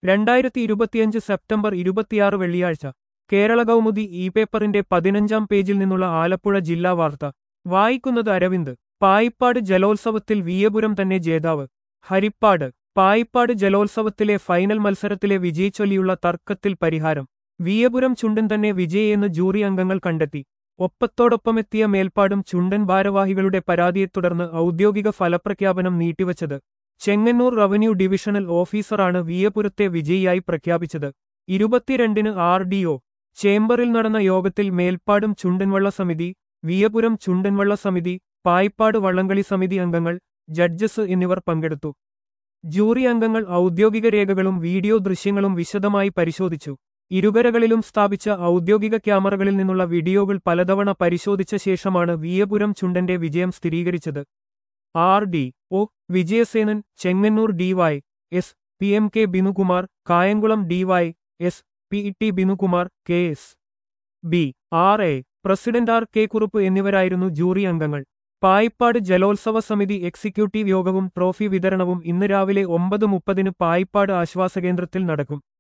രണ്ടായിരത്തി ഇരുപത്തിയഞ്ച് സെപ്റ്റംബർ ഇരുപത്തിയാറ് വെള്ളിയാഴ്ച കേരള കൗമുദി ഇ പേപ്പറിന്റെ പതിനഞ്ചാം പേജിൽ നിന്നുള്ള ആലപ്പുഴ ജില്ലാ വാർത്ത വായിക്കുന്നത് അരവിന്ദ് പായിപ്പാട് ജലോത്സവത്തിൽ വിയപുരം തന്നെ ജേതാവ് ഹരിപ്പാട് പായിപ്പാട് ജലോത്സവത്തിലെ ഫൈനൽ മത്സരത്തിലെ വിജയിച്ചൊല്ലിയുള്ള തർക്കത്തിൽ പരിഹാരം വിയപുരം ചുണ്ടൻ തന്നെ വിജയെന്ന് ജൂറി അംഗങ്ങൾ കണ്ടെത്തി ഒപ്പത്തോടൊപ്പമെത്തിയ മേൽപ്പാടും ചുണ്ടൻ ഭാരവാഹികളുടെ പരാതിയെ തുടർന്ന് ഔദ്യോഗിക ഫലപ്രഖ്യാപനം നീട്ടിവച്ചത് ചെങ്ങന്നൂർ റവന്യൂ ഡിവിഷണൽ ഓഫീസറാണ് വിയപുരത്തെ വിജയിയായി പ്രഖ്യാപിച്ചത് ഇരുപത്തിരണ്ടിന് ആർ ഡി ഒ ചേംബറിൽ നടന്ന യോഗത്തിൽ മേൽപ്പാടും ചുണ്ടൻവള്ള സമിതി വിയപുരം ചുണ്ടൻവള്ള സമിതി പായിപ്പാട് വള്ളംകളി സമിതി അംഗങ്ങൾ ജഡ്ജസ് എന്നിവർ പങ്കെടുത്തു ജൂറി അംഗങ്ങൾ ഔദ്യോഗിക രേഖകളും വീഡിയോ ദൃശ്യങ്ങളും വിശദമായി പരിശോധിച്ചു ഇരുകരകളിലും സ്ഥാപിച്ച ഔദ്യോഗിക ക്യാമറകളിൽ നിന്നുള്ള വീഡിയോകൾ പലതവണ പരിശോധിച്ച ശേഷമാണ് വിയപുരം ചുണ്ടന്റെ വിജയം സ്ഥിരീകരിച്ചത് R D O Vijayasenan Chengannur DY S P M K Binukumar Kayamkulam DY S P T Binukumar K S B R A president R K Kurup എന്നിവരായിരുന്നു ജൂറി അംഗങ്ങൾ പായിപ്പാട് ജലോത്സവ സമിതി എക്സിക്യൂട്ടീവ് യോഗവും ട്രോഫി വിതരണവും ഇന്ന് രാവിലെ ഒമ്പത് മുപ്പതിന് പായിപ്പാട് ആശ്വാസകേന്ദ്രത്തിൽ നടക്കും